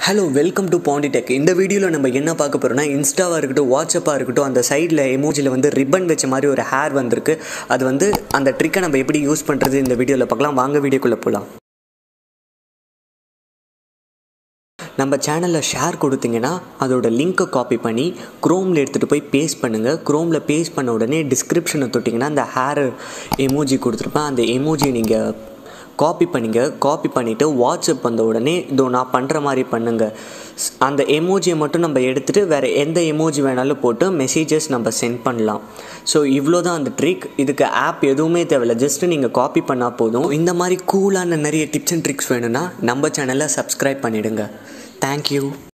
hello welcome to பாண்டிடெக் இந்த வீடியோவில் நம்ம என்ன பார்க்க போகிறோம்னா இன்ஸ்டாவாக இருக்கட்டும் வாட்ஸ்அப்பாக இருக்கட்டும் அந்த சைடில் எமோஜியில் வந்து ரிப்பன் வச்ச மாதிரி ஒரு ஹேர் வந்திருக்கு அது வந்து அந்த ட்ரிக்கை நம்ம எப்படி யூஸ் பண்ணுறது இந்த வீடியோவில் பார்க்கலாம் வாங்க வீடியோக்குள்ளே போகலாம் நம்ம சேனலில் ஷேர் கொடுத்தீங்கன்னா அதோட லிங்க்கை காப்பி பண்ணி க்ரோமில் எடுத்துகிட்டு போய் பேஸ்ட் பண்ணுங்கள் க்ரோமில் பேஸ்ட் பண்ண உடனே டிஸ்கிரிப்ஷனை தொட்டிங்கன்னா அந்த ஹேர் எமோஜி கொடுத்துருப்பேன் அந்த எமோஜி நீங்கள் காப்பி பண்ணிங்க காப்பி பண்ணிவிட்டு வாட்ஸ்அப் வந்த உடனே இதோ நான் பண்ணுற மாதிரி பண்ணுங்கள் அந்த எமோஜியை மட்டும் நம்ம எடுத்துகிட்டு வேறு எந்த எமோஜி வேணாலும் போட்டு மெசேஜஸ் நம்ம சென்ட் பண்ணலாம் ஸோ இவ்வளோ தான் அந்த ட்ரிக் இதுக்கு ஆப் எதுவுமே தேவையில்ல ஜஸ்ட்டு நீங்கள் காப்பி பண்ணால் போதும் இந்த மாதிரி கூலான நிறைய டிப்ஸ் அண்ட் ட்ரிக்ஸ் வேணும்னா நம்ம சேனலை சப்ஸ்கிரைப் பண்ணிவிடுங்க தேங்க்யூ